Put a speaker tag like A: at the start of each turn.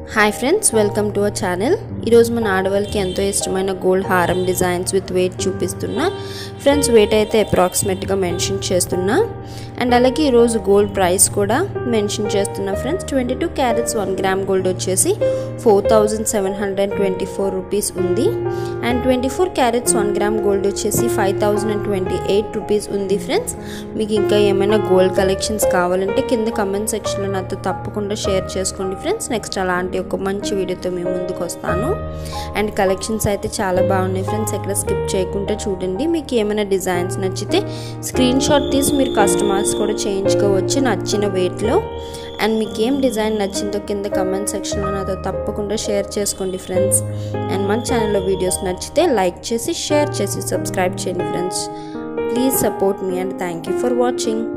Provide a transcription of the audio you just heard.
A: hi friends welcome to our channel ఈరోజు మన ఆడవాళ్ళకి ఎంతో ఇష్టమైన గోల్డ్ హారం డిజైన్స్ విత్ వెయిట్ చూపిస్తున్నా ఫ్రెండ్స్ వెయిట్ అయితే అప్రాక్సిమేట్గా మెన్షన్ చేస్తున్నా అండ్ అలాగే ఈరోజు గోల్డ్ ప్రైస్ కూడా మెన్షన్ చేస్తున్నా friends twenty two carats one gram gold వచ్చేసి four thousand seven hundred twenty four rupees ఉంది and twenty four carats one gram gold వచ్చేసి five thousand and twenty eight rupees ఉంది friends మీకు ఇంకా ఏమైనా gold collections కావాలంటే కింద కమెంట్ సెక్షన్లో నాతో తప్పకుండా షేర్ చేసుకోండి ఫ్రెండ్స్ నెక్స్ట్ అలాంటి ఒక మంచి వీడియోతో మేము ముందుకు వస్తాను అండ్ కలెక్షన్స్ అయితే చాలా బాగున్నాయి ఫ్రెండ్స్ ఎక్కడ స్కిప్ చేయకుండా చూడండి మీకు ఏమైనా డిజైన్స్ నచ్చితే స్క్రీన్ షాట్ తీసి మీరు కస్టమర్స్ కూడా చేయించుకోవచ్చు నచ్చిన వెయిట్లో అండ్ మీకు ఏం డిజైన్ నచ్చిందో కింద కమెంట్ సెక్షన్లో నాతో తప్పకుండా షేర్ చేసుకోండి ఫ్రెండ్స్ అండ్ మన ఛానల్లో వీడియోస్ నచ్చితే లైక్ చేసి షేర్ చేసి సబ్స్క్రైబ్ చేయండి ఫ్రెండ్స్ ప్లీజ్ సపోర్ట్ మీ and thank you for watching